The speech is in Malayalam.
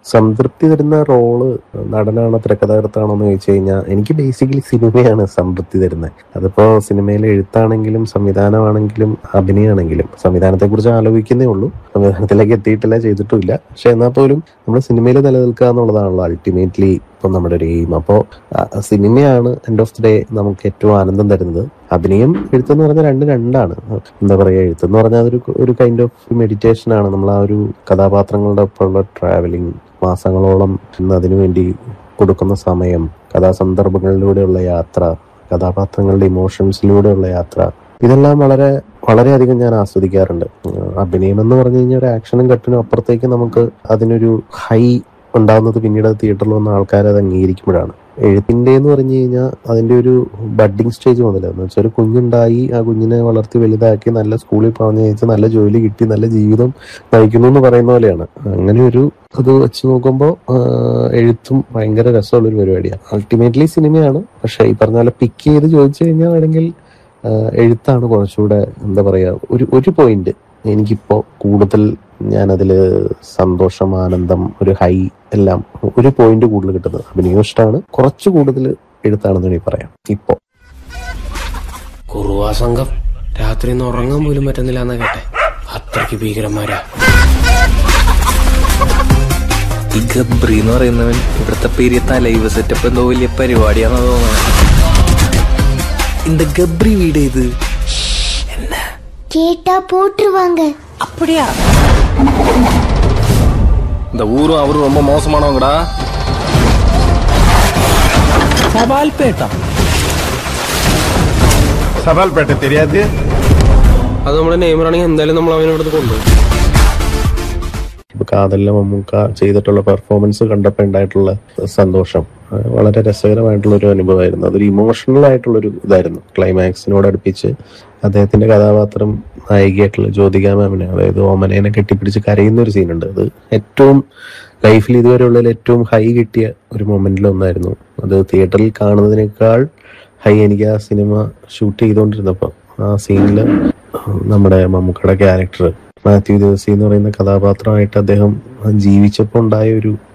സംതൃപ്തി തരുന്ന റോള് നടനാണോ തിരക്കഥാകൃത്താണോ എന്ന് ചോദിച്ചു കഴിഞ്ഞാൽ എനിക്ക് ബേസിക്കലി സിനിമയാണ് സംതൃപ്തി തരുന്നത് അതിപ്പോ സിനിമയിലെ എഴുത്താണെങ്കിലും സംവിധാനമാണെങ്കിലും അഭിനയമാണെങ്കിലും സംവിധാനത്തെ കുറിച്ച് ആലോചിക്കുന്നേ ഉള്ളൂ സംവിധാനത്തിലേക്ക് എത്തിയിട്ടില്ല ചെയ്തിട്ടുമില്ല പക്ഷെ എന്നാൽ പോലും നമ്മൾ സിനിമയിൽ നിലനിൽക്കുക എന്നുള്ളതാണല്ലോ അൾട്ടിമേറ്റ്ലി ഇപ്പം നമ്മുടെ ഒരു എയിം അപ്പോൾ സിനിമയാണ് എൻഡ് ഓഫ് ദി ഡേ നമുക്ക് ഏറ്റവും ആനന്ദം തരുന്നത് അഭിനയം എഴുത്തെന്ന് പറഞ്ഞാൽ രണ്ട് രണ്ടാണ് എന്താ പറയുക എഴുത്തെന്ന് പറഞ്ഞാൽ അതൊരു ഒരു കൈൻഡ് ഓഫ് മെഡിറ്റേഷൻ ആണ് നമ്മൾ ആ ഒരു കഥാപാത്രങ്ങളുടെ ഒപ്പമുള്ള ട്രാവലിംഗ് മാസങ്ങളോളം ഇന്ന് അതിനു വേണ്ടി കൊടുക്കുന്ന സമയം കഥാസന്ദർഭങ്ങളിലൂടെയുള്ള യാത്ര കഥാപാത്രങ്ങളുടെ ഇമോഷൻസിലൂടെയുള്ള യാത്ര ഇതെല്ലാം വളരെ വളരെയധികം ഞാൻ ആസ്വദിക്കാറുണ്ട് ഉം, അഭിനയം എന്ന് പറഞ്ഞു കഴിഞ്ഞാൽ ഒരു ആക്ഷനും കട്ടിനും അപ്പുറത്തേക്ക് നമുക്ക് അതിനൊരു ഹൈ ഉണ്ടാകുന്നത് പിന്നീട് അത് തിയേറ്ററിൽ വന്ന ആൾക്കാർ അത് അംഗീകരിക്കുമ്പോഴാണ് എഴുത്തിന്റെ എന്ന് പറഞ്ഞു കഴിഞ്ഞാൽ അതിന്റെ ഒരു ബഡ്ഡിങ് സ്റ്റേജ് മുതൽ എന്ന് വെച്ചാൽ ഒരു കുഞ്ഞുണ്ടായി ആ കുഞ്ഞിനെ വളർത്തി വലുതാക്കി നല്ല സ്കൂളിൽ പറഞ്ഞു അയച്ച് നല്ല ജോലി കിട്ടി നല്ല ജീവിതം നയിക്കുന്നു എന്ന് പറയുന്ന പോലെയാണ് അങ്ങനെ ഒരു അത് വെച്ച് നോക്കുമ്പോൾ എഴുത്തും ഭയങ്കര രസമുള്ള ഒരു പരിപാടിയാണ് അൾട്ടിമേറ്റ്ലി സിനിമയാണ് പക്ഷെ ഈ പറഞ്ഞ പോലെ പിക്ക് ചെയ്ത് ചോദിച്ചു കഴിഞ്ഞാൽ വേണമെങ്കിൽ ആഹ് എഴുത്താണ് കുറച്ചുകൂടെ എന്താ പറയാ ഒരു ഒരു പോയിന്റ് എനിക്കിപ്പോ കൂടുതൽ ഞാനതില് സന്തോഷം ആനന്ദം ഒരു ഹൈ എല്ലാം ഒരു പോയിന്റ് കൂടുതൽ കിട്ടുന്നത് അഭിനയം ഇഷ്ടമാണ് കുറച്ച് കൂടുതൽ എഴുത്താണെന്ന് വേണമെങ്കിൽ പറയാം ഇപ്പോ കുറുവാ സംഘം രാത്രി ഒന്ന് ഉറങ്ങാൻ പോലും പറ്റുന്നില്ല എന്നാ കേട്ടെ അത്രയ്ക്ക് ഭീകരന്മാരാ ഈ ഗബ്രി എന്ന് പറയുന്നവൻ ഇവിടുത്തെ പെരിയ തലൈവ് സെറ്റപ്പ് എന്തോ വലിയ പരിപാടിയാണെന്ന് തോന്നുന്നത് இந்த கப்ரி வீடு இது கேட்டா போட்டுருவாங்க அப்படியா இந்த ஊரும் அவரும் ரொம்ப மோசமானவங்கடா சவால்பேட்டா സവാൽപേട്ട தெரியாது അത് നമ്മുടെ നെയ്മറാണെങ്കിൽ എന്തായാലും നമ്മൾ അവനെ ഇവിടുന്ന് കൊണ്ടുപോകും ഇപ്പൊ കാതലിലെ മമ്മൂക്ക ചെയ്തിട്ടുള്ള പെർഫോമൻസ് കണ്ടപ്പോൾ ഉണ്ടായിട്ടുള്ള സന്തോഷം ആ, വളരെ രസകരമായിട്ടുള്ള ഒരു അനുഭവമായിരുന്നു അതൊരു ഇമോഷണൽ ആയിട്ടുള്ള ഒരു ഇതായിരുന്നു ക്ലൈമാക്സിനോട് അടുപ്പിച്ച് അദ്ദേഹത്തിന്റെ കഥാപാത്രം നായികയായിട്ടുള്ള ജ്യോതിക മാമിനെ അതായത് ഓമനേനെ കെട്ടിപ്പിടിച്ച് കരയുന്ന ഒരു സീനുണ്ട് അത് ഏറ്റവും ലൈഫിൽ ഇതുവരെ ഉള്ളതിൽ ഏറ്റവും ഹൈ കിട്ടിയ ഒരു മൊമെന്റിൽ ഒന്നായിരുന്നു അത് തിയേറ്ററിൽ കാണുന്നതിനേക്കാൾ ഹൈ എനിക്ക് ആ സിനിമ ഷൂട്ട് ചെയ്തുകൊണ്ടിരുന്നപ്പോൾ ആ സീനിൽ നമ്മുടെ മമ്മൂക്കയുടെ ക്യാരക്ടർ മാത്യു ദേവസി എന്ന് പറയുന്ന കഥാപാത്രമായിട്ട് അദ്ദേഹം ജീവിച്ചപ്പോൾ ഉണ്ടായ ഒരു